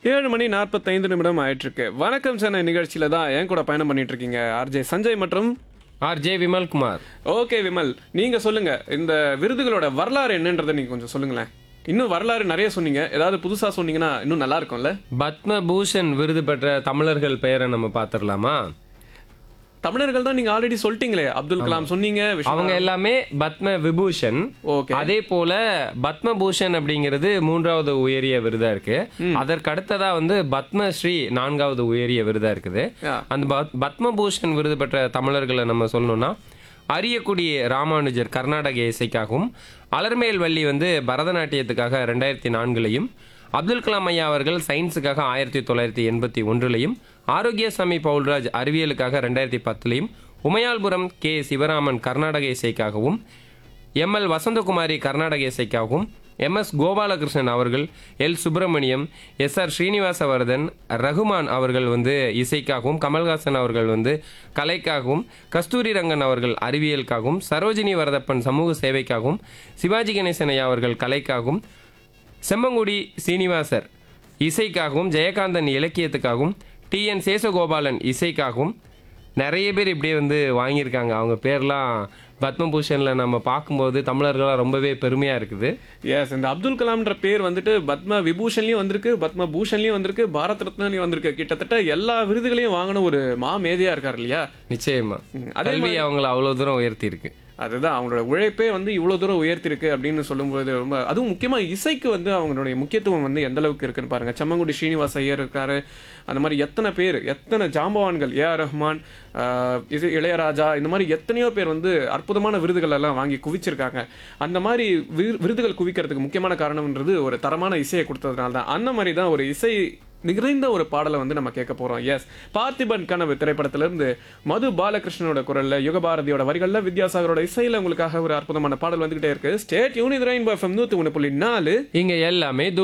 ஏழு மணி நாற்பத்தைந்து நிமிடம் ஆயிட்டு இருக்கு வணக்கம் சென்னை நிகழ்ச்சியில தான் என் கூட பயணம் பண்ணிட்டு இருக்கீங்க ஆர்ஜே சஞ்சய் மற்றும் R J Vimalkumar okay Vimal நீங்க சொல்லுங்க இந்த விருதுகளோட வரலாறு என்னன்றதை நீங்க கொஞ்சம் சொல்லுங்களேன் இன்னும் வரலாறு நிறைய சொன்னீங்க ஏதாவது புதுசா சொன்னீங்கன்னா இன்னும் நல்லா இருக்கும்ல பத்மபூஷன் விருது பெற்ற தமிழர்கள் பெயரை நம்ம பார்த்துடலாமா தமிழர்கள் தான் நீங்க ஆல்ரெடி சொல்லிட்டீங்களே அப்துல் கலாம் சொன்னீங்க விஸ்வநாத் அவங்க எல்லாமே பத்ம விபூஷன் ஓகே அதே போல பத்மபூஷன் அப்படிங்கிறது மூன்றாவது உயரிய விருதா இருக்கு அதற்கு அடுத்ததா வந்து பத்மஸ்ரீ நான்காவது உயரிய விருதா இருக்குது Yeah. அந்த பத்- பத்மபூஷன் விருது பெற்ற தமிழர்களை நம்ம சொல்லணும்னா அரியக்குடி ராமானுஜர் கர்நாடக இசைக்காகவும் அலர்மேல் வள்ளி வந்து பரதநாட்டியத்துக்காக ரெண்டாயிரத்தி நான்குலையும் அப்துல் கலாம் ஐயா அவர்கள் சயின்ஸுக்காக ஆயிரத்தி தொள்ளாயிரத்தி எண்பத்தி ஒன்றுலையும் ஆரோக்கியசாமி பவுல்ராஜ் அறிவியலுக்காக ரெண்டாயிரத்தி பத்துலையும் உமையால்புரம் கே சிவராமன் கர்நாடக இசைக்காகவும் எம் எல் வசந்தகுமாரி கர்நாடக இசைக்காகவும் எம் எஸ் கோபாலகிருஷ்ணன் அவர்கள் L Subramaniam S R Srinivasavardhan Rahman அவர்கள் வந்து இசைக்காகவும் கமல்ஹாசன் அவர்கள் வந்து கலைக்காகவும் கஸ்தூரி ரங்கன் அவர்கள் அறிவியலுக்காகவும் சரோஜினி வரதப்பன் சமூக சேவைக்காகவும் சிவாஜி கணேசன் ஐயா அவர்கள் கலைக்காகவும் செம்மங்குடி சீனிவாசர் இசைக்காகவும் ஜெயகாந்தன் இலக்கியத்துக்காகவும் டி என் சேசகோபாலன் இசைக்காகவும் நிறைய பேர் இப்படியே வந்து வாங்கியிருக்காங்க அவங்க பேர்லாம் பத்மபூஷனில் நம்ம பார்க்கும்போது தமிழர்களாக ரொம்பவே பெருமையாக இருக்குது எஸ் இந்த அப்துல் கலாம்ன்ற பேர் வந்துட்டு பத்ம விபூஷன்லயும் வந்திருக்கு பத்ம பூஷன்லயும் வந்திருக்கு பாரத் ரத்னாலையும் வந்திருக்கு கிட்டத்தட்ட எல்லா விருதுகளையும் வாங்கின ஒரு மா மேதையா இருக்கார் இல்லையா நிச்சயமா அதே கல்வி அவங்கள அவ்வளோ தூரம் உயர்த்தி இருக்கு அதுதான் அவங்களோட உழைப்பே வந்து இவ்வளவு தூரம் உயர்த்திருக்கு அப்படின்னு சொல்லும்போது ரொம்ப அதுவும் முக்கியமா இசைக்கு வந்து அவங்களுடைய முக்கியத்துவம் வந்து எந்த அளவுக்கு இருக்குன்னு பாருங்க செம்மங்குடி ஸ்ரீனிவாச ஐயர் இருக்காரு அந்த மாதிரி எத்தனை பேர் எத்தனை ஜாம்பவான்கள் ஏ ஆர் ரஹ்மான் ஆஹ், இது இளையராஜா இந்த மாதிரி எத்தனையோ பேர் வந்து அற்புதமான விருதுகள் எல்லாம் வாங்கி குவிச்சிருக்காங்க அந்த மாதிரி விரு- விருதுகள் குவிக்கிறதுக்கு முக்கியமான காரணம்ன்றது ஒரு தரமான இசையை கொடுத்ததுனால தான் அந்த மாதிரி தான் ஒரு இசை நிறைந்த ஒரு பாடலை வந்து நம்ம கேட்க போறோம் எஸ் பார்த்திபன் கனவு திரைப்படத்திலிருந்து மது பாலகிருஷ்ணனோட குரல்ல யுகபாரதியோட வரிகள்ல வித்யாசாகரோட இசையில உங்களுக்காக ஒரு அற்புதமான பாடல் வந்துகிட்டே இருக்கு ஸ்டேட் யூனிட் ரெயின்போ எஃப்எம் நூத்தி ஒன்று புள்ளி நாலு இங்க எல்லாமே